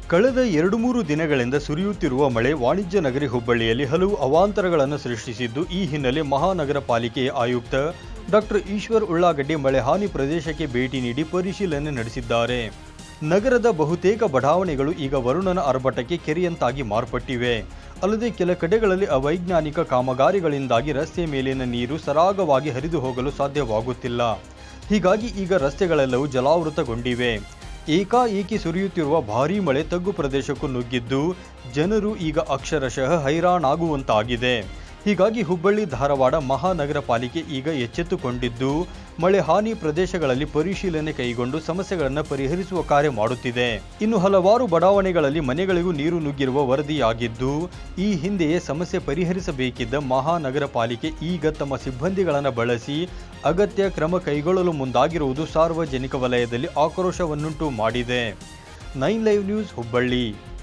ಕಳೆದ ಎರಡು ಮೂರು ದಿನಗಳಿಂದ ಸುರಿಯುತ್ತಿರುವ ಮಳೆ ವಾಣಿಜ್ಯ ನಗರಿ ಹುಬ್ಬಳ್ಳಿಯಲ್ಲಿ ಹಲವು ಅವಾಂತರಗಳನ್ನು ಸೃಷ್ಟಿಸಿದ್ದು ಈ ಹಿನ್ನೆಲೆ ಮಹಾನಗರ ಪಾಲಿಕೆಯ ಆಯುಕ್ತ ಡಾಕ್ಟರ್ ಈಶ್ವರ್ ಉಳ್ಳಾಗಡ್ಡಿ ಮಳೆ ಹಾನಿ ಪ್ರದೇಶಕ್ಕೆ ಭೇಟಿ ನೀಡಿ ಪರಿಶೀಲನೆ ನಡೆಸಿದ್ದಾರೆ ನಗರದ ಬಹುತೇಕ ಬಡಾವಣೆಗಳು ಈಗ ವರುಣನ ಆರ್ಭಟಕ್ಕೆ ಕೆರೆಯಂತಾಗಿ ಮಾರ್ಪಟ್ಟಿವೆ ಅಲ್ಲದೆ ಕೆಲ ಕಡೆಗಳಲ್ಲಿ ಅವೈಜ್ಞಾನಿಕ ಕಾಮಗಾರಿಗಳಿಂದಾಗಿ ರಸ್ತೆ ಮೇಲಿನ ನೀರು ಸರಾಗವಾಗಿ ಹರಿದು ಹೋಗಲು ಸಾಧ್ಯವಾಗುತ್ತಿಲ್ಲ ಹೀಗಾಗಿ ಈಗ ರಸ್ತೆಗಳೆಲ್ಲವೂ ಜಲಾವೃತಗೊಂಡಿವೆ ಏಕಾಏಕಿ ಸುರಿಯುತ್ತಿರುವ ಭಾರೀ ಮಳೆ ತಗ್ಗು ಪ್ರದೇಶಕ್ಕೂ ನುಗ್ಗಿದ್ದು ಜನರು ಈಗ ಅಕ್ಷರಶಃ ಹೈರಾಣಾಗುವಂತಾಗಿದೆ ಹೀಗಾಗಿ ಹುಬ್ಬಳ್ಳಿ ಧಾರವಾಡ ಮಹಾನಗರ ಪಾಲಿಕೆ ಈಗ ಎಚ್ಚೆತ್ತುಕೊಂಡಿದ್ದು ಮಳೆ ಹಾನಿ ಪ್ರದೇಶಗಳಲ್ಲಿ ಪರಿಶೀಲನೆ ಕೈಗೊಂಡು ಸಮಸ್ಯೆಗಳನ್ನು ಪರಿಹರಿಸುವ ಕಾರ್ಯ ಮಾಡುತ್ತಿದೆ ಇನ್ನು ಹಲವಾರು ಬಡಾವಣೆಗಳಲ್ಲಿ ಮನೆಗಳಿಗೂ ನೀರು ನುಗ್ಗಿರುವ ವರದಿಯಾಗಿದ್ದು ಈ ಹಿಂದೆಯೇ ಸಮಸ್ಯೆ ಪರಿಹರಿಸಬೇಕಿದ್ದ ಮಹಾನಗರ ಪಾಲಿಕೆ ಈಗ ತಮ್ಮ ಸಿಬ್ಬಂದಿಗಳನ್ನು ಬಳಸಿ ಅಗತ್ಯ ಕ್ರಮ ಕೈಗೊಳ್ಳಲು ಮುಂದಾಗಿರುವುದು ಸಾರ್ವಜನಿಕ ವಲಯದಲ್ಲಿ ಆಕ್ರೋಶವನ್ನುಂಟು ಮಾಡಿದೆ ನೈನ್ ಲೈವ್ ನ್ಯೂಸ್ ಹುಬ್ಬಳ್ಳಿ